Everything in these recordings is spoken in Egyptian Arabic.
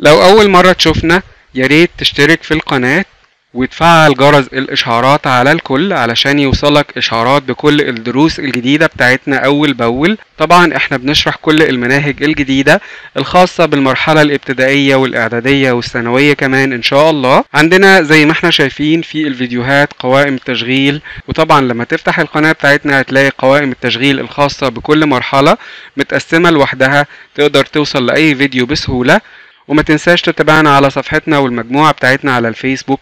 لو أول مرة تشوفنا ياريت تشترك في القناة وتفعل جرس الإشعارات على الكل علشان يوصلك إشعارات بكل الدروس الجديدة بتاعتنا أول بأول طبعا احنا بنشرح كل المناهج الجديدة الخاصة بالمرحلة الابتدائية والإعدادية والثانوية كمان إن شاء الله عندنا زي ما احنا شايفين في الفيديوهات قوائم التشغيل وطبعا لما تفتح القناة بتاعتنا هتلاقي قوائم التشغيل الخاصة بكل مرحلة متقسمة لوحدها تقدر توصل لأي فيديو بسهولة وما تنساش تتابعنا على صفحتنا والمجموعة بتاعتنا على الفيسبوك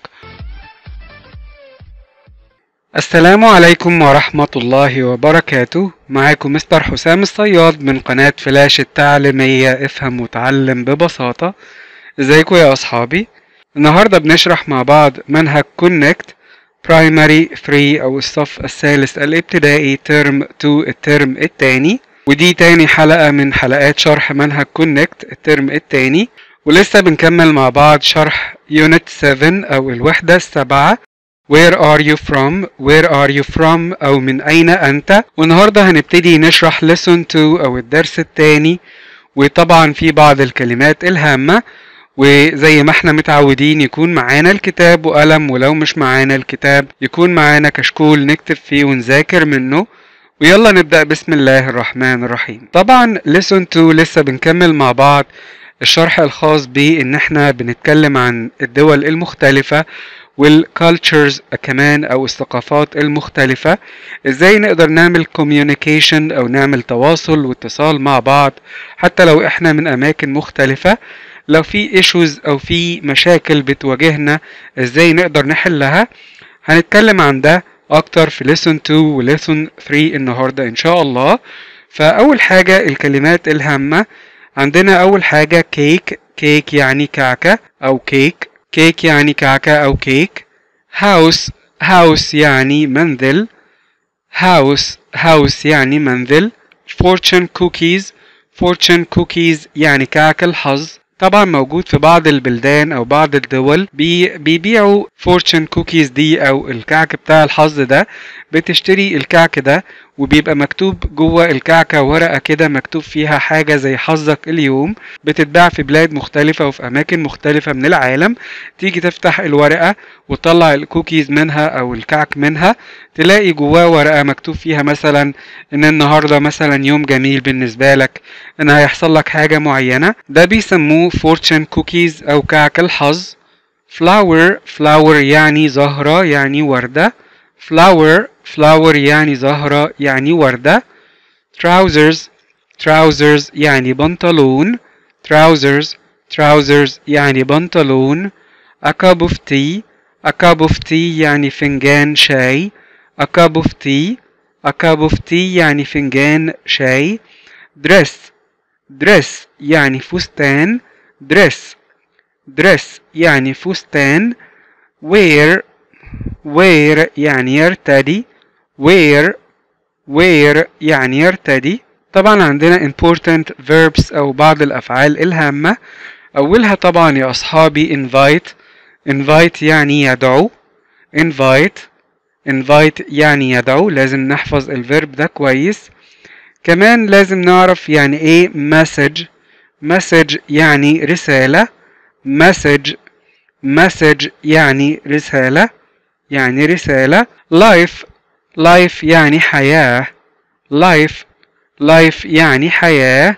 السلام عليكم ورحمة الله وبركاته معاكم مستر حسام الصياد من قناة فلاش التعليمية افهم وتعلم ببساطة ازيكم يا اصحابي النهاردة بنشرح مع بعض منهج كونكت برايمري 3 او الصف الثالث الابتدائي ترم 2 الترم التاني ودي تاني حلقة من حلقات شرح منهج كونكت الترم التاني ولسه بنكمل مع بعض شرح يونت 7 او الوحدة السابعة Where are you from? Where are you from? أو من أين أنت؟ والنهاردة هنبتدي نشرح lesson 2 أو الدرس الثاني وطبعا في بعض الكلمات الهامة وزي ما احنا متعودين يكون معانا الكتاب وقلم ولو مش معانا الكتاب يكون معانا كشكول نكتب فيه ونذاكر منه ويلا نبدأ بسم الله الرحمن الرحيم طبعا lesson 2 لسه بنكمل مع بعض الشرح الخاص بإن احنا بنتكلم عن الدول المختلفة والكالتشرز كمان او الثقافات المختلفة ازاي نقدر نعمل communication او نعمل تواصل واتصال مع بعض حتى لو احنا من اماكن مختلفة لو في issues او في مشاكل بتواجهنا ازاي نقدر نحلها هنتكلم عن ده اكتر في lesson 2 و lesson 3 النهاردة ان شاء الله فاول حاجة الكلمات الهامة عندنا اول حاجة كيك كيك يعني كعكة او كيك كيك يعني كعكة أو كيك هاوس هاوس يعني منزل هاوس هاوس يعني منزل fortune cookies fortune cookies يعني كعك الحظ طبعا موجود في بعض البلدان او بعض الدول بي بيبيعوا فورتشن كوكيز دي او الكعك بتاع الحظ ده بتشتري الكعك ده وبيبقى مكتوب جوه الكعكة ورقة كده مكتوب فيها حاجة زي حظك اليوم بتتباع في بلاد مختلفة وفي أماكن مختلفة من العالم تيجي تفتح الورقة وتطلع الكوكيز منها أو الكعك منها تلاقي جواه ورقة مكتوب فيها مثلا إن النهاردة مثلا يوم جميل بالنسبة لك إن هيحصل لك حاجة معينة ده بيسموه فورتشن كوكيز أو كعك الحظ flower flower يعني زهرة يعني وردة flower flower يعني زهرة يعني وردة trousers trousers يعني بنطلون trousers trousers يعني بنطلون a cup of tea a cup of tea يعني فنجان شاي a cup of tea a cup of tea يعني فنجان شاي dress dress يعني فستان dress dress يعني فستان wear wear يعني يرتدي wear wear يعني يرتدي طبعا عندنا important verbs أو بعض الأفعال الهامة أولها طبعا يا أصحابي invite invite يعني يدعو invite invite يعني يدعو لازم نحفظ الفيرب ده كويس كمان لازم نعرف يعني ايه message message يعني رسالة message message يعني رسالة يعني رسالة life life يعني حياة life life يعني حياة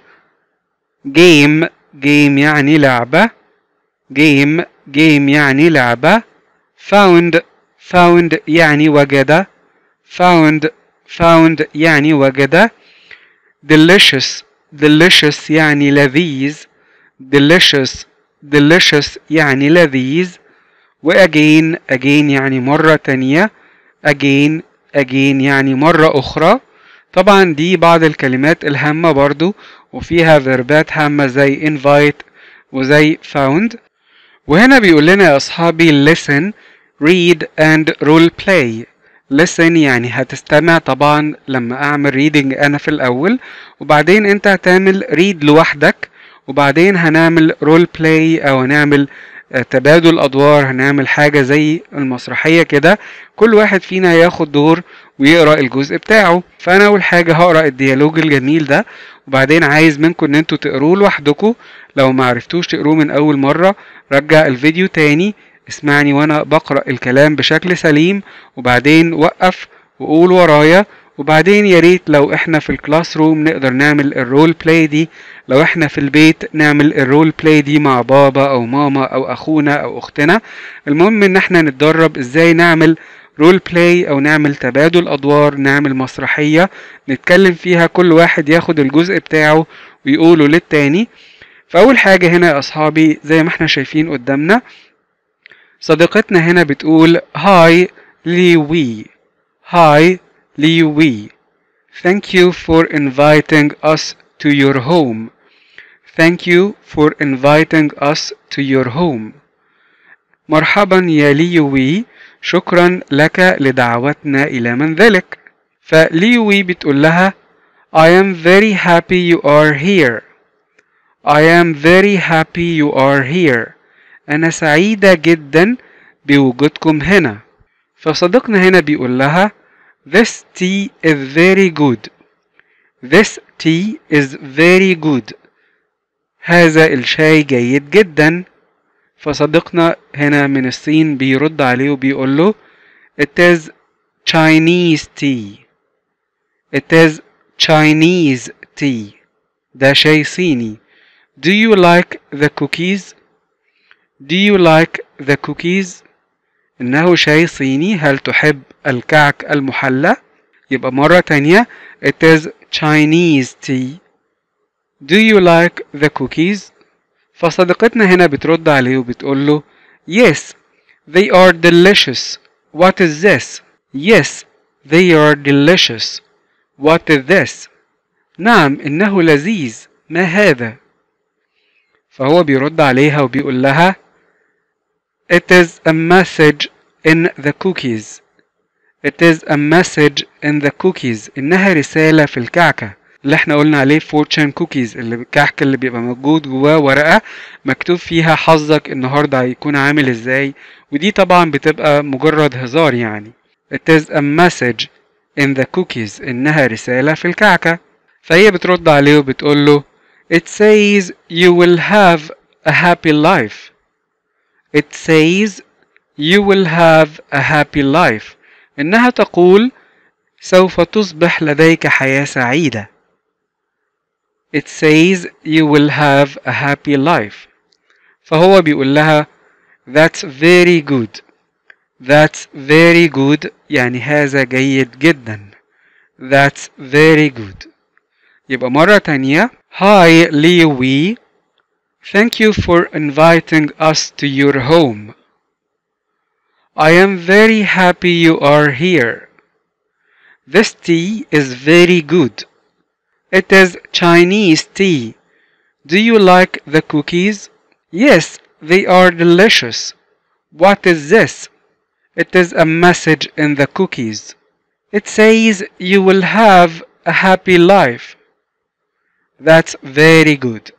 game game يعني لعبة game game يعني لعبة found found يعني وجد found found يعني وجد delicious delicious يعني لذيذ delicious delicious يعني لذيذ و again again يعني مرة تانية again again يعني مرة أخرى طبعا دي بعض الكلمات الهامة برضو وفيها فيربات هامة زي invite وزي found وهنا بيقول لنا يا أصحابي listen read and role play listen يعني هتستمع طبعا لما أعمل reading أنا في الأول وبعدين أنت هتعمل read لوحدك وبعدين هنعمل رول بلاي او هنعمل تبادل ادوار هنعمل حاجه زي المسرحيه كده كل واحد فينا ياخد دور ويقرا الجزء بتاعه فانا اول حاجه هقرا الديالوج الجميل ده وبعدين عايز منكم ان انتوا تقروه لوحدكم لو ما عرفتوش تقروه من اول مرة رجع الفيديو تاني اسمعني وانا بقرأ الكلام بشكل سليم وبعدين وقف وقول ورايا وبعدين يا ريت لو احنا في الكلاس روم نقدر نعمل الرول بلاي دي لو احنا في البيت نعمل الرول بلاي دي مع بابا او ماما او اخونا او اختنا المهم ان احنا نتدرب ازاي نعمل رول بلاي او نعمل تبادل ادوار نعمل مسرحية نتكلم فيها كل واحد ياخد الجزء بتاعه ويقوله للتاني فاول حاجة هنا يا اصحابي زي ما احنا شايفين قدامنا صديقتنا هنا بتقول هاي لي وي هاي لي وي Thank you for inviting us to your home. Thank you for inviting us to your home. مرحبا يا ليوي شكرا لك لدعوتنا إلى منزلك فليوي بتقول لها I am very happy you are here I am very happy you are here أنا سعيدة جدا بوجودكم هنا فصديقنا هنا بيقول لها This tea is very good This tea is very good هذا الشاي جيد جدا فصديقنا هنا من الصين بيرد عليه وبيقول له It is Chinese tea It is Chinese tea ده شاي صيني Do you like the cookies? Do you like the cookies? إنه شاي صيني هل تحب الكعك المحلى؟ يبقى مرة تانية It is Chinese tea Do you like the cookies? فصديقتنا هنا بترد عليه وبتقول له Yes, they are delicious. What is this? Yes, they are delicious. What is this? نعم إنه لذيذ. ما هذا؟ فهو بيرد عليها وبيقول لها It is a message in the cookies. It is a message in the cookies. إنها رسالة في الكعكة. اللي احنا قلنا عليه فورتشن كوكيز اللي الكحك اللي بيبقى موجود جواه ورقة مكتوب فيها حظك النهاردة هيكون عامل ازاي ودي طبعا بتبقى مجرد هزار يعني It is a message in the cookies إنها رسالة في الكعكة فهي بترد عليه وبتقول له It says you will have a happy life It says you will have a happy life إنها تقول سوف تصبح لديك حياة سعيدة It says you will have a happy life. فهو بيقول لها That's very good. That's very good يعني هذا جيد جدا. That's very good. يبقى مرة تانية Hi Liwi. Thank you for inviting us to your home. I am very happy you are here. This tea is very good. It is Chinese tea. Do you like the cookies? Yes, they are delicious. What is this? It is a message in the cookies. It says you will have a happy life. That's very good.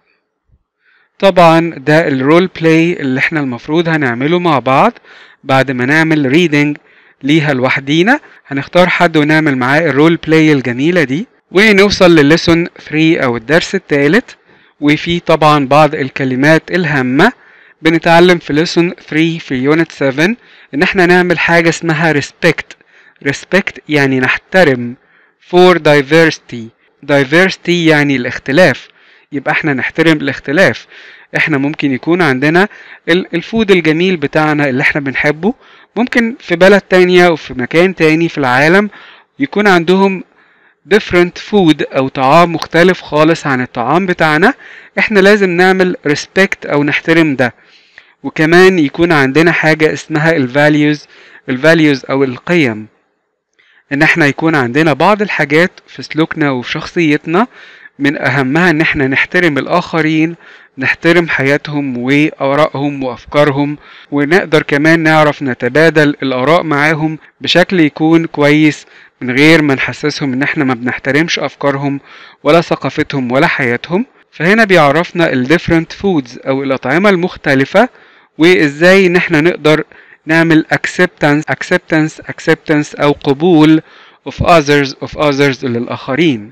طبعا ده الرول بلاي اللي احنا المفروض هنعمله مع بعض بعد ما نعمل ريدنج ليها لوحدينا هنختار حد ونعمل معاه الرول بلاي الجميلة دي ونوصل لليسون 3 او الدرس الثالث وفي طبعا بعض الكلمات الهامة بنتعلم في ليسون 3 في يونت 7 ان احنا نعمل حاجة اسمها respect respect يعني نحترم for diversity diversity يعني الاختلاف يبقى احنا نحترم الاختلاف احنا ممكن يكون عندنا الفود الجميل بتاعنا اللي احنا بنحبه ممكن في بلد تانية وفي مكان تاني في العالم يكون عندهم different food او طعام مختلف خالص عن الطعام بتاعنا احنا لازم نعمل respect او نحترم ده وكمان يكون عندنا حاجة اسمها الفاليوز الفاليوز او القيم ان احنا يكون عندنا بعض الحاجات في سلوكنا وفي شخصيتنا من اهمها ان احنا نحترم الاخرين نحترم حياتهم وارائهم وافكارهم ونقدر كمان نعرف نتبادل الاراء معاهم بشكل يكون كويس من غير ما نحسسهم ان احنا ما بنحترمش افكارهم ولا ثقافتهم ولا حياتهم فهنا بيعرفنا ال different foods او الاطعمة المختلفة وازاي ان احنا نقدر نعمل acceptance acceptance acceptance او قبول of others of others للاخرين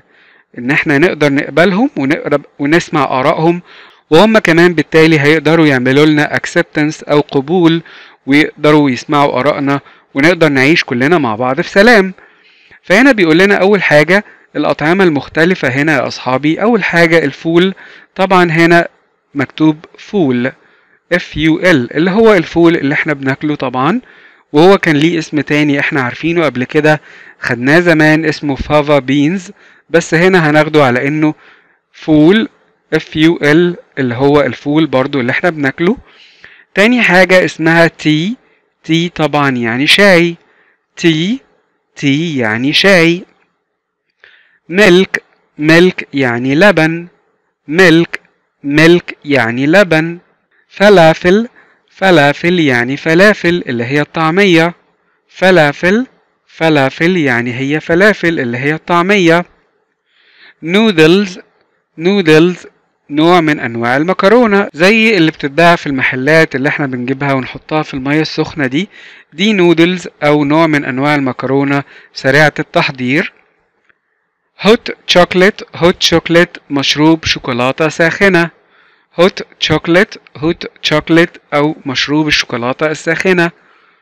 ان احنا نقدر نقبلهم ونقرب ونسمع ارائهم وهم كمان بالتالي هيقدروا يعملوا لنا acceptance او قبول ويقدروا يسمعوا ارائنا ونقدر نعيش كلنا مع بعض في سلام فهنا بيقول لنا اول حاجه الاطعمه المختلفه هنا يا اصحابي اول حاجه الفول طبعا هنا مكتوب فول F U L اللي هو الفول اللي احنا بناكله طبعا وهو كان ليه اسم تاني احنا عارفينه قبل كده خدناه زمان اسمه فافا بينز بس هنا هناخده على انه فول F U L اللي هو الفول برضو اللي احنا بناكله تاني حاجة اسمها تي تي طبعا يعني شاي تي تي يعني شاي ملك ملك يعني لبن ملك ملك يعني لبن فلافل فلافل يعني فلافل اللي هي الطعمية فلافل فلافل يعني هي فلافل اللي هي الطعمية نودلز نودلز نوع من انواع المكرونه زي اللي بتتباع في المحلات اللي احنا بنجيبها ونحطها في الميه السخنه دي دي نودلز او نوع من انواع المكرونه سريعه التحضير هوت شوكليت هوت شوكليت مشروب شوكولاته ساخنه هوت شوكليت هوت شوكليت او مشروب الشوكولاته الساخنه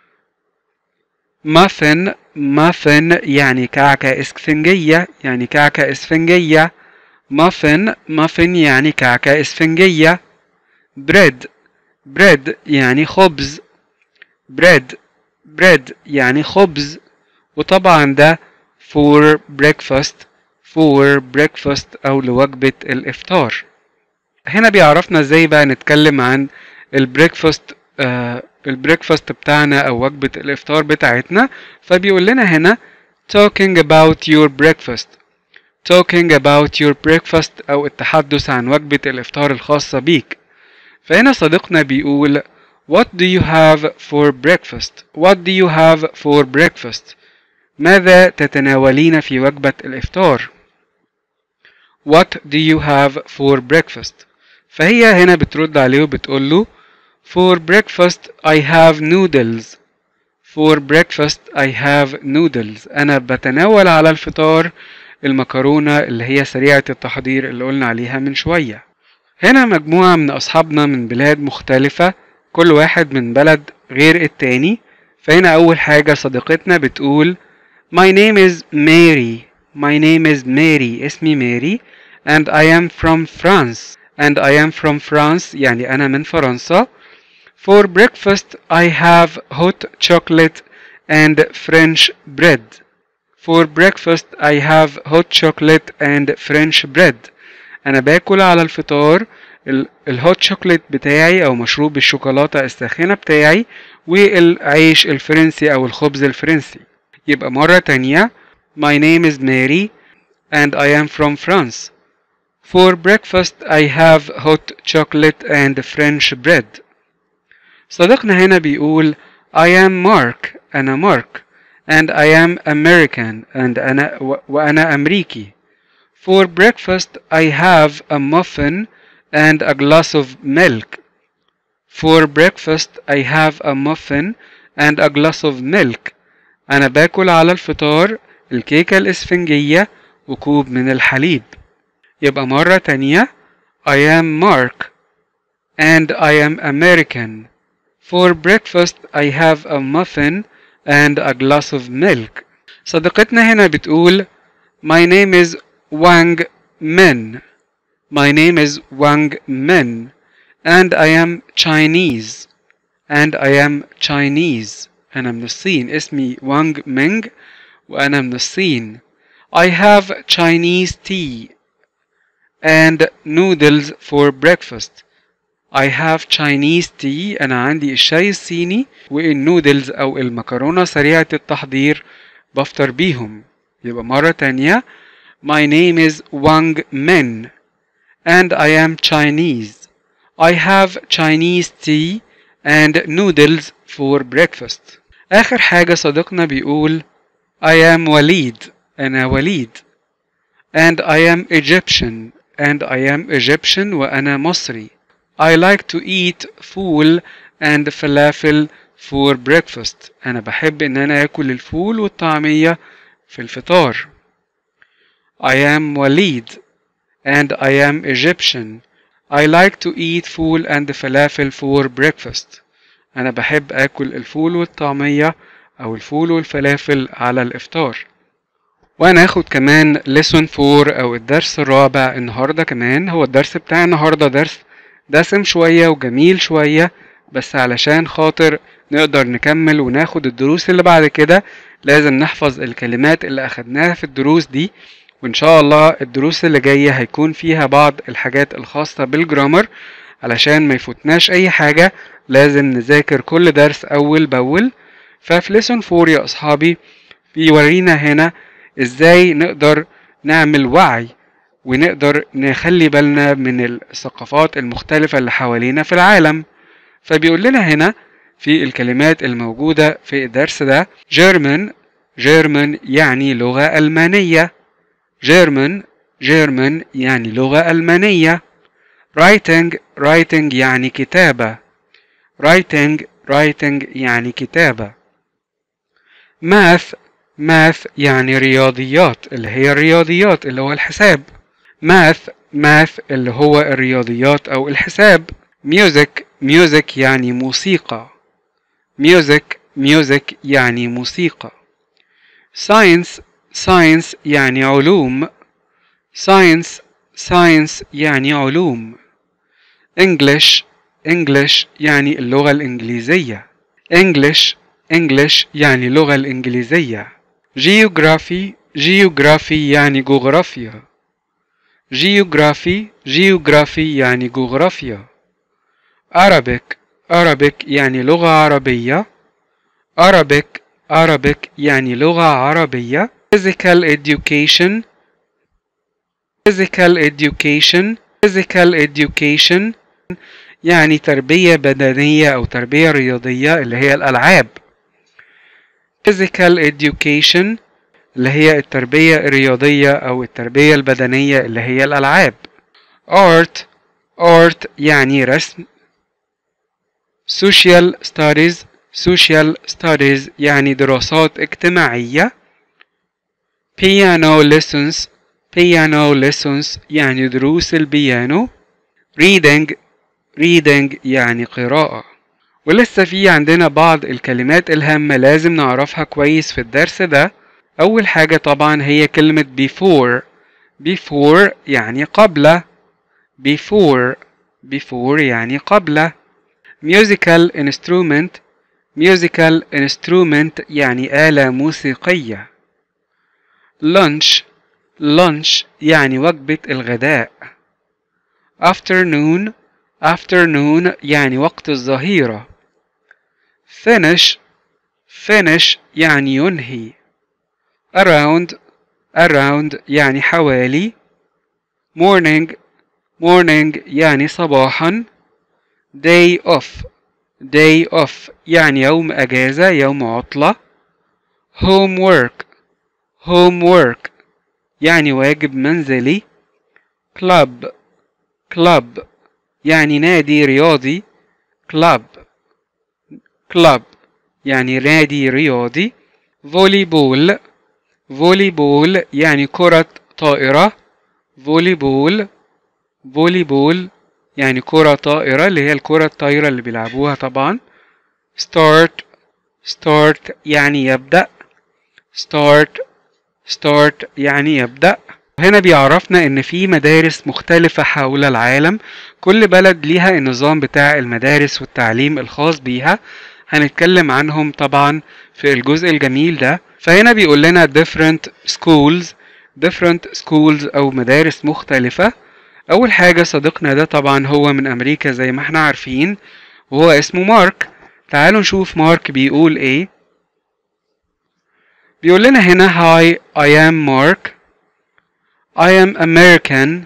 مافن مافن يعني كعكه اسفنجيه يعني كعكه اسفنجيه مافن مافن يعني كعكة إسفنجية بريد بريد يعني خبز بريد بريد يعني خبز وطبعا ده for breakfast for breakfast أو لوجبة الإفطار هنا بيعرفنا ازاي بقى نتكلم عن البريكفاست آه البريكفاست بتاعنا أو وجبة الإفطار بتاعتنا فبيقول لنا هنا talking about your breakfast talking about your breakfast أو التحدث عن وجبة الإفطار الخاصة بيك فهنا صديقنا بيقول What do you have for breakfast? What do you have for breakfast? ماذا تتناولين في وجبة الإفطار؟ What do you have for breakfast? فهي هنا بترد عليه وبتقول له For breakfast I have noodles For breakfast I have noodles أنا بتناول على الفطار المكرونة اللي هي سريعة التحضير اللي قلنا عليها من شوية هنا مجموعة من أصحابنا من بلاد مختلفة كل واحد من بلد غير التاني فهنا أول حاجة صديقتنا بتقول My name is Mary My name is Mary اسمي ماري and I am from France and I am from France يعني أنا من فرنسا For breakfast I have hot chocolate and French bread For breakfast I have hot chocolate and French bread أنا باكل على الفطار الهوت شوكليت بتاعي أو مشروب الشوكولاتة الساخنة بتاعي والعيش الفرنسي أو الخبز الفرنسي يبقى مرة تانية My name is Mary and I am from France For breakfast I have hot chocolate and French bread صديقنا هنا بيقول I am Mark أنا مارك and I am American and أنا وأنا أمريكي. For breakfast I have a muffin and a glass of milk. For breakfast I have a muffin and a glass of milk. أنا باكل على الفطار الكيكة الإسفنجية وكوب من الحليب. يبقى مرة تانية I am Mark and I am American. For breakfast I have a muffin and a glass of milk صديقتنا هنا بتقول My name is Wang Min My name is Wang Min and I am Chinese and I am Chinese أنا من الصين اسمي وانج مينج وأنا من الصين I have Chinese tea and noodles for breakfast I have Chinese tea أنا عندي الشاي الصيني والنودلز أو المكرونة سريعة التحضير بفطر بيهم يبقى مرة تانية My name is Wang Min and I am Chinese. I have Chinese tea and noodles for breakfast. آخر حاجة صديقنا بيقول I am وليد أنا وليد and I am Egyptian and I am Egyptian وأنا مصري. I like to eat فول and falafel for breakfast. أنا بحب إن أنا آكل الفول والطعمية في الفطار. I am Walid and I am Egyptian. I like to eat fool and falafel for breakfast. أنا بحب آكل الفول والطعمية أو الفول والفلافل على الإفطار. وهناخد كمان lesson 4 أو الدرس الرابع النهاردة كمان هو الدرس بتاع النهاردة درس دسم شوية وجميل شوية بس علشان خاطر نقدر نكمل وناخد الدروس اللي بعد كده لازم نحفظ الكلمات اللي أخدناها في الدروس دي وإن شاء الله الدروس اللي جاية هيكون فيها بعض الحاجات الخاصة بالجرامر علشان ما يفوتناش أي حاجة لازم نذاكر كل درس أول بأول ففي ليسون 4 يا أصحابي بيورينا هنا إزاي نقدر نعمل وعي ونقدر نخلي بالنا من الثقافات المختلفة اللي حوالينا في العالم فبيقول لنا هنا في الكلمات الموجودة في الدرس ده German German يعني لغة ألمانية German German يعني لغة ألمانية writing writing يعني كتابة writing writing يعني كتابة math math يعني رياضيات اللي هي الرياضيات اللي هو الحساب math math اللي هو الرياضيات أو الحساب music music يعني موسيقى music music يعني موسيقى science science يعني علوم science science يعني علوم English English يعني اللغة الإنجليزية English English يعني اللغة الإنجليزية Geography Geography يعني جغرافيا Geography Geography يعني جغرافيا Arabic Arabic يعني لغة عربية Arabic Arabic يعني لغة عربية Physical Education Physical Education Physical Education يعني تربية بدنية أو تربية رياضية اللي هي الألعاب Physical Education اللي هي التربية الرياضية أو التربية البدنية اللي هي الألعاب Art Art يعني رسم Social Studies Social Studies يعني دراسات اجتماعية Piano Lessons Piano Lessons يعني دروس البيانو Reading Reading يعني قراءة ولسه في عندنا بعض الكلمات الهامة لازم نعرفها كويس في الدرس ده أول حاجة طبعا هي كلمة before before يعني قبل before before يعني قبل musical instrument musical instrument يعني آلة موسيقية lunch lunch يعني وجبة الغداء afternoon afternoon يعني وقت الظهيرة finish finish يعني ينهي around around يعني حوالي morning morning يعني صباحا day off day off يعني يوم أجازة يوم عطلة homework homework يعني واجب منزلي club club يعني نادي رياضي club club يعني نادي رياضي فولي بول فولي بول يعني كرة طائرة فولي بول فولي بول يعني كرة طائرة اللي هي الكرة الطايرة اللي بيلعبوها طبعا start start يعني يبدأ start start يعني يبدأ هنا بيعرفنا ان في مدارس مختلفة حول العالم كل بلد ليها النظام بتاع المدارس والتعليم الخاص بيها هنتكلم عنهم طبعا في الجزء الجميل ده فهنا بيقول لنا different schools different schools او مدارس مختلفة اول حاجة صديقنا ده طبعا هو من امريكا زي ما احنا عارفين وهو اسمه مارك تعالوا نشوف مارك بيقول ايه بيقول لنا هنا hi I am Mark I am American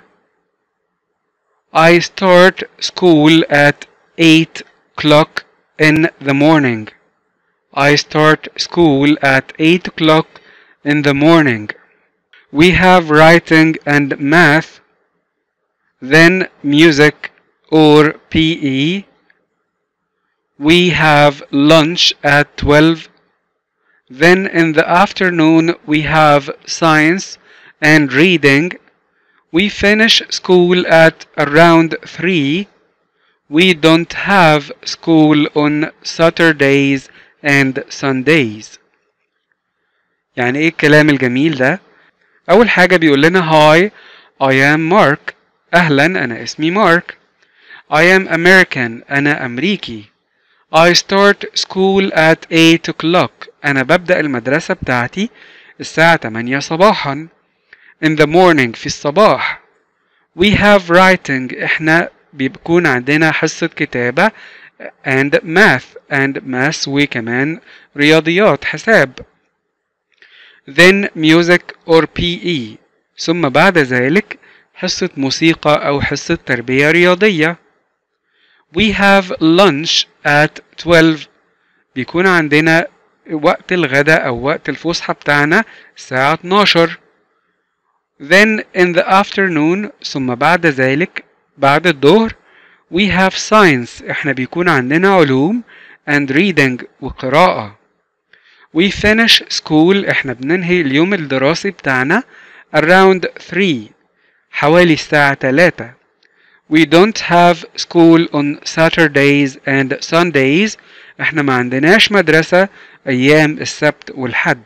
I start school at 8 o'clock in the morning I start school at 8 o'clock in the morning we have writing and math then music or PE we have lunch at 12 then in the afternoon we have science and reading we finish school at around 3 we don't have school on Saturdays and Sundays يعني ايه الكلام الجميل ده اول حاجة بيقول لنا هاي I am Mark اهلا انا اسمي مارك I am American انا امريكي I start school at 8 o'clock انا ببدأ المدرسة بتاعتي الساعة 8 صباحا in the morning في الصباح we have writing احنا بيكون عندنا حصة كتابة and math and math وكمان رياضيات حساب then music or PE ثم بعد ذلك حصة موسيقى أو حصة تربية رياضية we have lunch at 12 بيكون عندنا وقت الغداء أو وقت الفسحة بتاعنا الساعة 12 then in the afternoon ثم بعد ذلك بعد الظهر we have science احنا بيكون عندنا علوم and reading وقراءة we finish school احنا بننهي اليوم الدراسي بتاعنا around 3 حوالي الساعة 3 we don't have school on Saturdays and Sundays احنا ما عندناش مدرسة أيام السبت والحد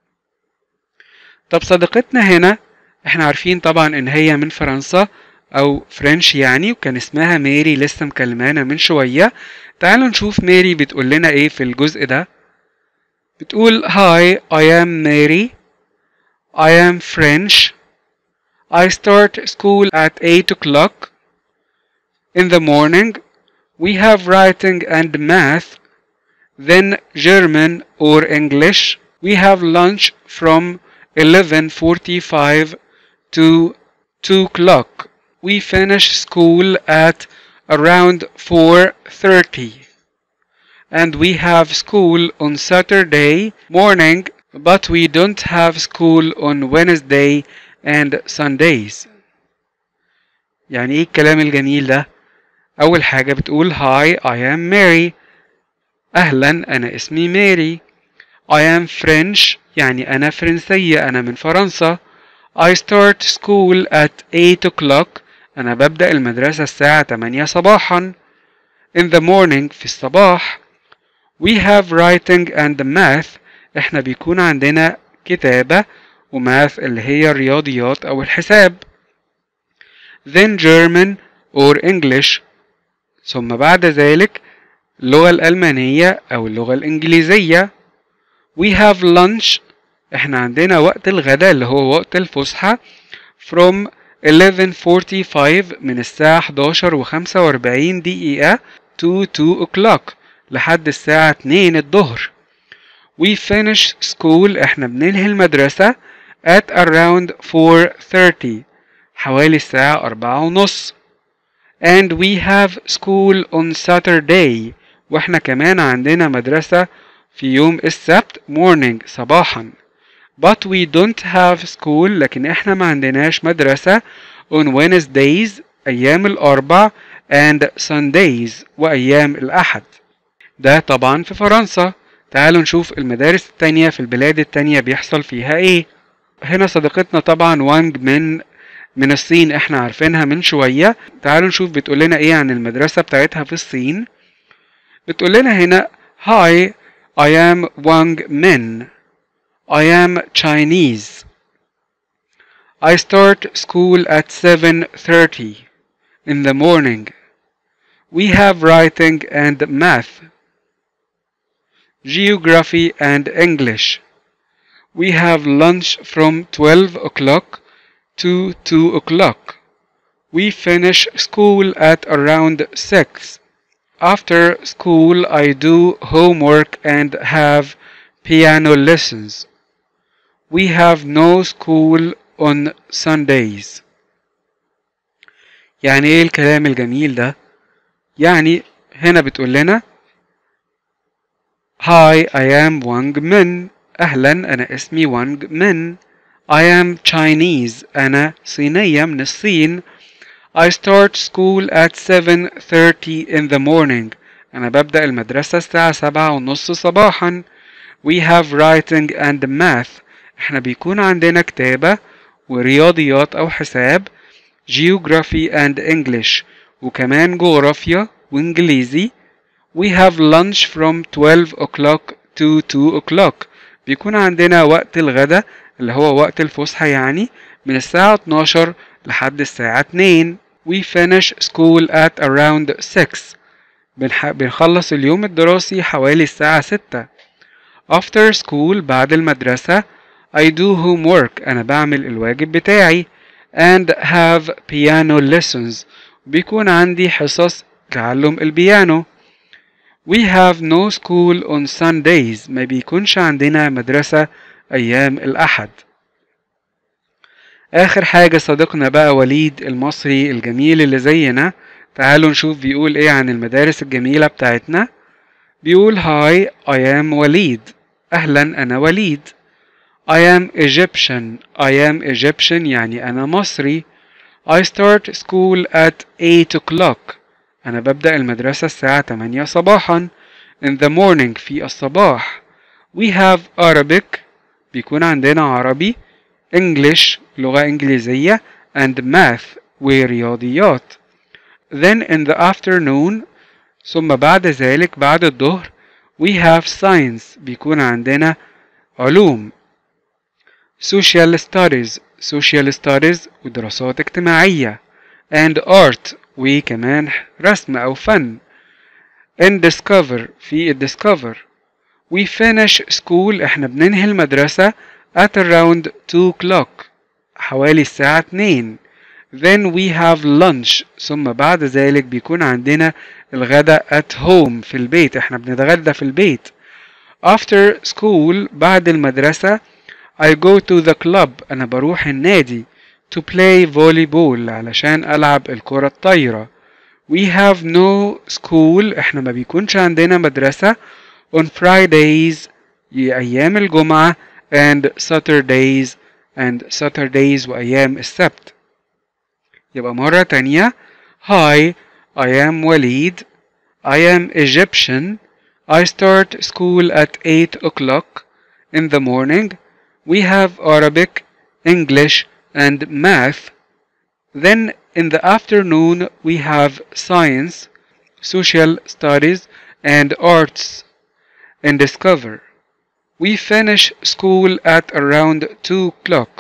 طب صديقتنا هنا احنا عارفين طبعا ان هي من فرنسا او فرنش يعني وكان اسمها ميري لسه مكلمانا من شوية تعالوا نشوف ميري بتقول لنا ايه في الجزء ده بتقول Hi I am Mary I am French I start school at 8 o'clock in the morning we have writing and math then German or English we have lunch from 11:45 to 2 o'clock we finish school at around 4:30 and we have school on Saturday morning but we don't have school on Wednesday and Sundays يعني ايه الكلام الجميل ده اول حاجة بتقول Hi I am Mary اهلا انا اسمي ماري I am French يعني انا فرنسية انا من فرنسا I start school at 8 o'clock انا ببدأ المدرسة الساعة 8 صباحا in the morning في الصباح we have writing and math احنا بيكون عندنا كتابة وماث اللي هي الرياضيات او الحساب then German or English ثم بعد ذلك اللغة الألمانية أو اللغة الإنجليزية we have lunch احنا عندنا وقت الغداء اللي هو وقت الفسحة from 11:45 من الساعة 11 و 45 دقيقة to 2 o'clock لحد الساعة 2 الظهر we finish school احنا بننهي المدرسة at around 4:30 حوالي الساعة أربعة ونص and we have school on Saturday واحنا كمان عندنا مدرسة في يوم السبت morning صباحا but we don't have school لكن احنا ما عندناش مدرسة on Wednesdays أيام الأربع and Sundays وأيام الأحد ده طبعا في فرنسا تعالوا نشوف المدارس التانية في البلاد التانية بيحصل فيها ايه هنا صديقتنا طبعا وانج من من الصين احنا عارفينها من شوية تعالوا نشوف بتقول لنا ايه عن المدرسة بتاعتها في الصين بتقول لنا هنا Hi I am Wang Min I am Chinese I start school at 7:30 in the morning we have writing and math geography and English we have lunch from 12 o'clock to 2 o'clock. We finish school at around 6. After school, I do homework and have piano lessons. We have no school on Sundays. يعني ايه الكلام الجميل ده؟ يعني هنا بتقول لنا Hi, I am Wang Min. أهلا أنا اسمي وانج من I am Chinese أنا صينية من الصين I start school at 7:30 in the morning أنا ببدأ المدرسة الساعة سبعة ونص صباحا We have writing and math احنا بيكون عندنا كتابة ورياضيات أو حساب Geography and English وكمان جغرافيا وإنجليزي We have lunch from 12 o'clock to 2 o'clock بيكون عندنا وقت الغداء اللي هو وقت الفسحة يعني من الساعة 12 لحد الساعة 2 We finish school at around 6 بنح... بنخلص اليوم الدراسي حوالي الساعة 6 After school بعد المدرسة I do homework أنا بعمل الواجب بتاعي and have piano lessons بيكون عندي حصص تعلم البيانو We have no school on Sundays ما بيكونش عندنا مدرسة أيام الأحد آخر حاجة صديقنا بقى وليد المصري الجميل اللي زينا تعالوا نشوف بيقول ايه عن المدارس الجميلة بتاعتنا بيقول هاي I am وليد أهلا أنا وليد I am Egyptian I am Egyptian يعني أنا مصري I start school at 8 o'clock أنا ببدأ المدرسة الساعة 8 صباحا in the morning في الصباح we have Arabic بيكون عندنا عربي English لغة إنجليزية and math ورياضيات then in the afternoon ثم بعد ذلك بعد الظهر we have science بيكون عندنا علوم social studies social studies ودراسات اجتماعية and art وكمان رسم أو فن in discover في discover we finish school احنا بننهي المدرسة at around 2 o'clock حوالي الساعة 2 then we have lunch ثم بعد ذلك بيكون عندنا الغداء at home في البيت احنا بنتغدى في البيت after school بعد المدرسة I go to the club أنا بروح النادي to play volleyball علشان ألعب الكرة الطايرة we have no school احنا ما بيكونش عندنا مدرسة on Fridays أيام الجمعة and Saturdays and Saturdays وأيام السبت يبقى مرة تانية Hi I am وليد I am Egyptian I start school at 8 o'clock in the morning we have Arabic English and math then in the afternoon we have science social studies and arts and discover we finish school at around 2 o'clock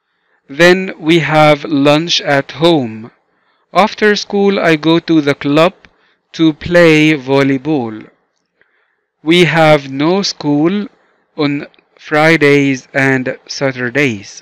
then we have lunch at home. After school, I go to the club to play volleyball. We have no school on Fridays and Saturdays.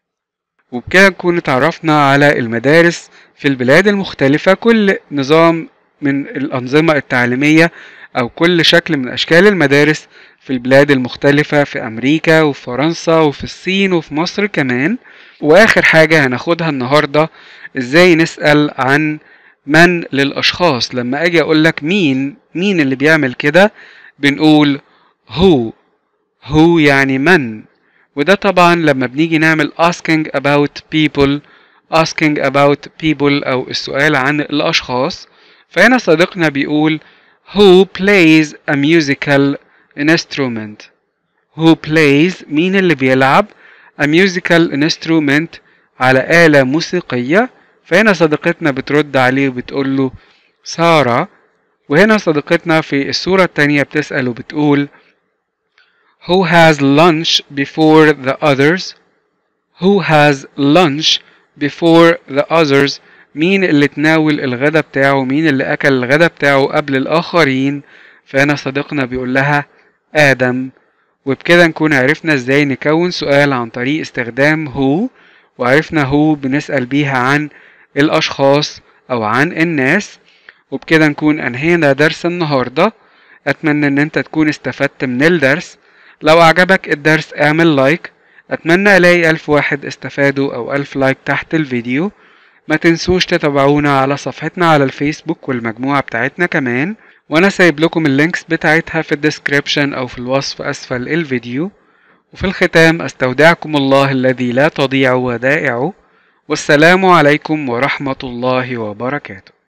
وبكده نكون اتعرفنا على المدارس في البلاد المختلفة كل نظام من الأنظمة التعليمية أو كل شكل من أشكال المدارس في البلاد المختلفة في أمريكا وفي فرنسا وفي الصين وفي مصر كمان واخر حاجة هناخدها النهاردة ازاي نسأل عن من للاشخاص لما اجي اقولك مين مين اللي بيعمل كده بنقول who who يعني من وده طبعا لما بنيجي نعمل asking about people asking about people او السؤال عن الاشخاص فهنا صديقنا بيقول who plays a musical instrument who plays مين اللي بيلعب a musical instrument على آلة موسيقية فهنا صديقتنا بترد عليه وبتقول له سارة وهنا صديقتنا في الصورة التانية بتسأل وبتقول Who has lunch before the others? Who has lunch before the others? مين اللي تناول الغدا بتاعه مين اللي أكل الغدا بتاعه قبل الآخرين فهنا صديقنا بيقول لها آدم وبكده نكون عرفنا ازاي نكون سؤال عن طريق استخدام هو وعرفنا هو بنسأل بيها عن الأشخاص أو عن الناس وبكده نكون أنهينا درس النهاردة أتمنى إن أنت تكون استفدت من الدرس لو أعجبك الدرس اعمل لايك أتمنى ألاقي ألف واحد استفادوا أو ألف لايك تحت الفيديو ما تنسوش تتابعونا على صفحتنا على الفيسبوك والمجموعة بتاعتنا كمان وانا سايب لكم اللينكس بتاعتها في الديسكريبشن او في الوصف اسفل الفيديو وفي الختام استودعكم الله الذي لا تضيع ودائعه والسلام عليكم ورحمة الله وبركاته